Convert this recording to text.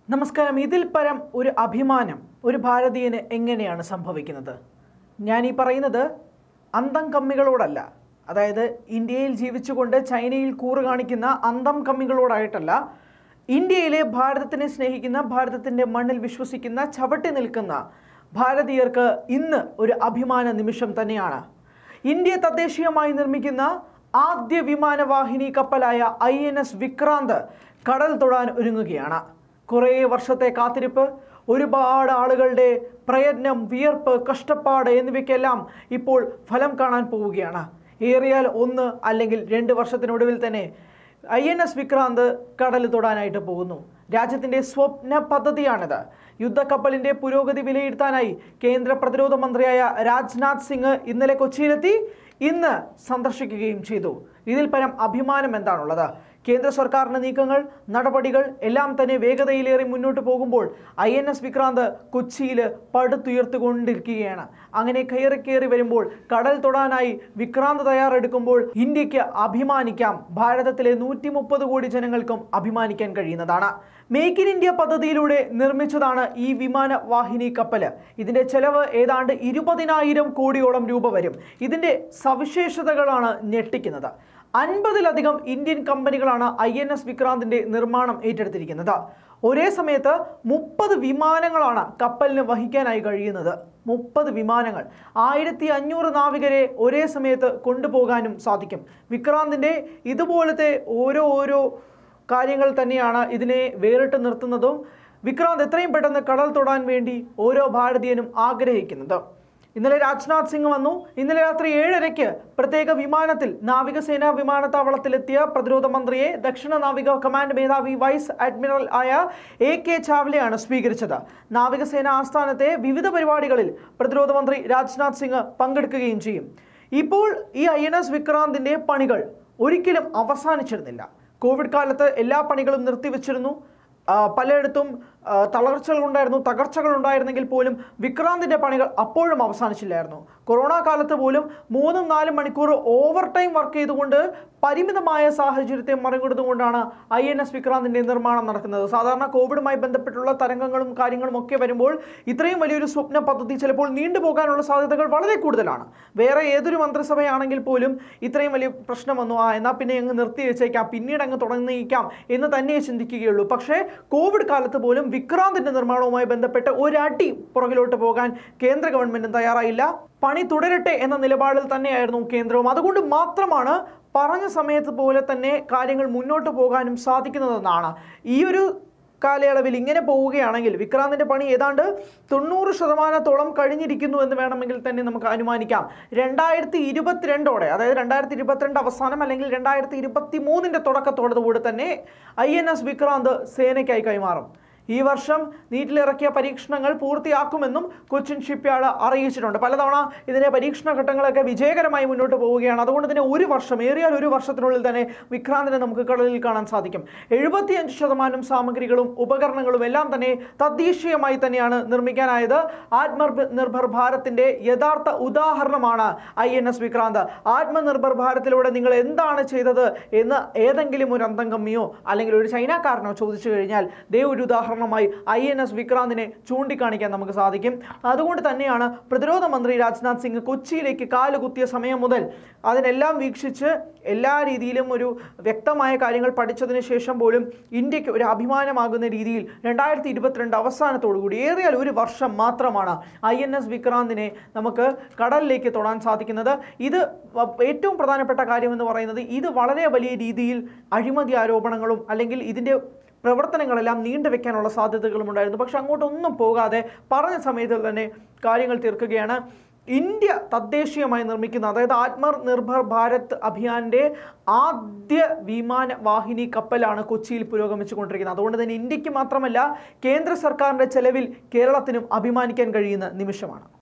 നമസ്കാരം ഇതിൽ പരം ഒരു അഭിമാനം ഒരു ഭാരതീയന് എങ്ങനെയാണ് സംഭവിക്കുന്നത് ഞാൻ ഈ പറയുന്നത് അന്തം കമ്മികളോടല്ല അതായത് ഇന്ത്യയിൽ ജീവിച്ചുകൊണ്ട് ചൈനയിൽ കൂറ് കാണിക്കുന്ന അന്തം കമ്മികളോടായിട്ടല്ല ഇന്ത്യയിലെ ഭാരതത്തിനെ സ്നേഹിക്കുന്ന ഭാരതത്തിൻ്റെ മണ്ണിൽ വിശ്വസിക്കുന്ന ചവിട്ടി നിൽക്കുന്ന ഭാരതീയർക്ക് ഇന്ന് ഒരു അഭിമാന നിമിഷം തന്നെയാണ് ഇന്ത്യ തദ്ദേശീയമായി നിർമ്മിക്കുന്ന ആദ്യ വിമാനവാഹിനി കപ്പലായ ഐ എൻ എസ് വിക്രാന്ത് കടൽ തൊടാൻ ഒരുങ്ങുകയാണ് കുറേ വർഷത്തെ കാത്തിരിപ്പ് ഒരുപാട് ആളുകളുടെ പ്രയത്നം വിയർപ്പ് കഷ്ടപ്പാട് എന്നിവയ്ക്കെല്ലാം ഇപ്പോൾ ഫലം കാണാൻ പോവുകയാണ് ഏറിയാൽ ഒന്ന് അല്ലെങ്കിൽ രണ്ട് വർഷത്തിനൊടുവിൽ തന്നെ ഐ എൻ എസ് വിക്രാന്ത് കടൽ തൊടാനായിട്ട് പോകുന്നു രാജ്യത്തിൻ്റെ സ്വപ്ന പദ്ധതിയാണിത് യുദ്ധക്കപ്പലിൻ്റെ പുരോഗതി വിലയിരുത്താനായി കേന്ദ്ര പ്രതിരോധ മന്ത്രിയായ രാജ്നാഥ് സിംഗ് ഇന്നലെ കൊച്ചിയിലെത്തി ഇന്ന് സന്ദർശിക്കുകയും ചെയ്തു ഇതിൽ പരം അഭിമാനം എന്താണുള്ളത് കേന്ദ്ര സർക്കാരിൻ്റെ നീക്കങ്ങൾ നടപടികൾ എല്ലാം തന്നെ വേഗതയിലേറി മുന്നോട്ട് പോകുമ്പോൾ ഐ എൻ എസ് വിക്രാന്ത് കൊച്ചിയിൽ പടുത്തുയർത്തുകൊണ്ടിരിക്കുകയാണ് അങ്ങനെ കയറി കയറി വരുമ്പോൾ കടൽ തൊടാനായി വിക്രാന്ത് തയ്യാറെടുക്കുമ്പോൾ ഇന്ത്യക്ക് അഭിമാനിക്കാം ഭാരതത്തിലെ നൂറ്റി മുപ്പത് കോടി ജനങ്ങൾക്കും അഭിമാനിക്കാൻ കഴിയുന്നതാണ് മേക്ക് ഇൻ ഇന്ത്യ പദ്ധതിയിലൂടെ നിർമ്മിച്ചതാണ് ഈ വിമാന വാഹിനി കപ്പൽ ഇതിൻ്റെ ചെലവ് ഏതാണ്ട് ഇരുപതിനായിരം കോടിയോളം രൂപ വരും ഇതിൻ്റെ സവിശേഷതകളാണ് ഞെട്ടിക്കുന്നത് അൻപതിലധികം ഇന്ത്യൻ കമ്പനികളാണ് ഐ എൻ എസ് വിക്രാന്തിൻ്റെ നിർമ്മാണം ഏറ്റെടുത്തിരിക്കുന്നത് ഒരേ സമയത്ത് മുപ്പത് വിമാനങ്ങളാണ് കപ്പലിന് വഹിക്കാനായി കഴിയുന്നത് മുപ്പത് വിമാനങ്ങൾ ആയിരത്തി അഞ്ഞൂറ് നാവികരെ ഒരേ സമയത്ത് കൊണ്ടുപോകാനും സാധിക്കും വിക്രാന്തിൻ്റെ ഇതുപോലത്തെ ഓരോ ഓരോ കാര്യങ്ങൾ തന്നെയാണ് ഇതിനെ വേറിട്ട് നിർത്തുന്നതും വിക്രാന്ത് എത്രയും പെട്ടെന്ന് കടൽ തൊടാൻ വേണ്ടി ഓരോ ഭാരതീയനും ആഗ്രഹിക്കുന്നത് ഇന്നലെ രാജ്നാഥ് സിംഗ് വന്നു ഇന്നലെ രാത്രി ഏഴരയ്ക്ക് പ്രത്യേക വിമാനത്തിൽ നാവികസേന വിമാനത്താവളത്തിലെത്തിയ പ്രതിരോധ മന്ത്രിയെ ദക്ഷിണ നാവിക കമാൻഡ് മേധാവി വൈസ് അഡ്മിറൽ ആയ എ കെ ചാവ്ലയാണ് സ്വീകരിച്ചത് നാവികസേന ആസ്ഥാനത്തെ വിവിധ പരിപാടികളിൽ പ്രതിരോധ മന്ത്രി രാജ്നാഥ് സിംഗ് പങ്കെടുക്കുകയും ചെയ്യും ഇപ്പോൾ ഈ ഐ എൻ എസ് വിക്രാന്തിൻ്റെ പണികൾ ഒരിക്കലും അവസാനിച്ചിരുന്നില്ല കോവിഡ് കാലത്ത് എല്ലാ പണികളും നിർത്തിവെച്ചിരുന്നു ആ, പലയിടത്തും ആ, തളർച്ചകൾ ഉണ്ടായിരുന്നു തകർച്ചകൾ ഉണ്ടായിരുന്നെങ്കിൽ പോലും വിക്രാന്തിൻ്റെ പണികൾ അപ്പോഴും അവസാനിച്ചില്ലായിരുന്നു കൊറോണ കാലത്ത് പോലും മൂന്നും നാലും മണിക്കൂർ ഓവർ ടൈം വർക്ക് ചെയ്തുകൊണ്ട് പരിമിതമായ സാഹചര്യത്തെ മറികടന്നുകൊണ്ടാണ് ഐ എൻ എസ് വിക്രാന്തിൻ്റെ നിർമ്മാണം നടക്കുന്നത് സാധാരണ കോവിഡുമായി ബന്ധപ്പെട്ടുള്ള തരംഗങ്ങളും കാര്യങ്ങളും ഒക്കെ വരുമ്പോൾ ഇത്രയും വലിയൊരു സ്വപ്ന പദ്ധതി ചിലപ്പോൾ നീണ്ടുപോകാനുള്ള സാധ്യതകൾ വളരെ കൂടുതലാണ് വേറെ ഏതൊരു മന്ത്രിസഭയാണെങ്കിൽ പോലും ഇത്രയും വലിയ പ്രശ്നം വന്നു ആ എന്നാൽ പിന്നെ അങ്ങ് നിർത്തി വെച്ചേക്കാം പിന്നീട് അങ്ങ് തുടങ്ങിയേക്കാം എന്ന് തന്നെ ചിന്തിക്കുകയുള്ളൂ പക്ഷേ കോവിഡ് കാലത്ത് പോലും വിക്രാന്തിൻ്റെ നിർമ്മാണവുമായി ബന്ധപ്പെട്ട് ഒരടി പുറകിലോട്ട് പോകാൻ കേന്ദ്ര ഗവൺമെൻറ്റും തയ്യാറായില്ല പണി തുടരട്ടെ എന്ന നിലപാടിൽ തന്നെയായിരുന്നു കേന്ദ്രവും അതുകൊണ്ട് മാത്രമാണ് പറഞ്ഞ സമയത്ത് പോലെ തന്നെ കാര്യങ്ങൾ മുന്നോട്ട് പോകാനും സാധിക്കുന്നതെന്നാണ് ഈ ഒരു കാലയളവിൽ ഇങ്ങനെ പോവുകയാണെങ്കിൽ വിക്രാന്തിൻ്റെ പണി ഏതാണ്ട് തൊണ്ണൂറ് ശതമാനത്തോളം കഴിഞ്ഞിരിക്കുന്നു എന്ന് വേണമെങ്കിൽ തന്നെ നമുക്ക് അനുമാനിക്കാം രണ്ടായിരത്തി ഇരുപത്തിരണ്ടോടെ അതായത് രണ്ടായിരത്തി ഇരുപത്തിരണ്ട് അവസാനം അല്ലെങ്കിൽ രണ്ടായിരത്തി ഇരുപത്തി മൂന്നിൻ്റെ തുടക്കത്തോടുകൂടി തന്നെ ഐ എൻ എസ് വിക്രാന്ത് സേനയ്ക്കായി കൈമാറും ഈ വർഷം നീറ്റിലിറക്കിയ പരീക്ഷണങ്ങൾ പൂർത്തിയാക്കുമെന്നും കൊച്ചിൻ ഷിപ്പ്യാർഡ് അറിയിച്ചിട്ടുണ്ട് പലതവണ ഇതിൻ്റെ പരീക്ഷണ ഘട്ടങ്ങളൊക്കെ വിജയകരമായി മുന്നോട്ട് പോവുകയാണ് അതുകൊണ്ട് തന്നെ ഒരു വർഷം ഏറിയാൽ ഒരു വർഷത്തിനുള്ളിൽ തന്നെ വിക്രാന്തിനെ നമുക്ക് കടലിൽ കാണാൻ സാധിക്കും എഴുപത്തിയഞ്ച് ശതമാനം സാമഗ്രികളും ഉപകരണങ്ങളും എല്ലാം തന്നെ തദ്ദേശീയമായി തന്നെയാണ് നിർമ്മിക്കാനായത് ആത്മനിർഭർ ഭാരതിൻ്റെ യഥാർത്ഥ ഉദാഹരണമാണ് I N S Vikrant Atmanirbhar ഭാരതിലൂടെ നിങ്ങൾ എന്താണ് ചെയ്തത് എന്ന് ഏതെങ്കിലും ഒരു അന്തം കമ്മിയോ അല്ലെങ്കിൽ ഒരു ചൈനക്കാരനോ ചോദിച്ചു കഴിഞ്ഞാൽ ദേ ഒരു ഉദാഹരണമായി ഐ എൻ എസ് വിക്രാന്തിനെ ചൂണ്ടിക്കാണിക്കാൻ നമുക്ക് സാധിക്കും അതുകൊണ്ട് തന്നെയാണ് പ്രതിരോധ മന്ത്രി രാജ്നാഥ് സിംഗ് കൊച്ചിയിലേക്ക് കാലുകുത്തിയ സമയം മുതൽ അതിനെല്ലാം വീക്ഷിച്ച് എല്ലാ രീതിയിലും ഒരു വ്യക്തമായ കാര്യങ്ങൾ പഠിച്ചതിന് ശേഷം പോലും ഇന്ത്യക്ക് ഒരു അഭിമാനമാകുന്ന രീതിയിൽ രണ്ടായിരത്തി ഇരുപത്തിരണ്ട് അവസാനത്തോടു കൂടി ഏറിയാൽ ഒരു വർഷം മാത്രമാണ് ഐ എൻ എസ് വിക്രാന്തിനെ നമുക്ക് കടലിലേക്ക് തൊടാൻ സാധിക്കുന്നത് ഇത് വ- ഏറ്റവും പ്രധാനപ്പെട്ട കാര്യമെന്ന് പറയുന്നത് ഇത് വളരെ വലിയ രീതിയിൽ അഴിമതി ആരോപണങ്ങളും അല്ലെങ്കിൽ ഇതിൻ്റെ പ്രവർത്തനങ്ങളെല്ലാം നീണ്ടുവെക്കാനുള്ള സാധ്യതകളും ഉണ്ടായിരുന്നു പക്ഷെ അങ്ങോട്ടൊന്നും പോകാതെ പറഞ്ഞ സമയത്തിൽ തന്നെ കാര്യങ്ങൾ തീർക്കുകയാണ് ഇന്ത്യ തദ്ദേശീയമായി നിർമ്മിക്കുന്ന അതായത് ആത്മനിർഭർ ഭാരത് അഭിയാന്റെ ആദ്യ വിമാന വാഹിനി കപ്പലാണ് കൊച്ചിയിൽ പുരോഗമിച്ചുകൊണ്ടിരിക്കുന്നത് അതുകൊണ്ട് തന്നെ ഇന്ത്യക്ക് മാത്രമല്ല കേന്ദ്ര സർക്കാരിൻ്റെ ചെലവിൽ കേരളത്തിനും അഭിമാനിക്കാൻ കഴിയുന്ന നിമിഷമാണ്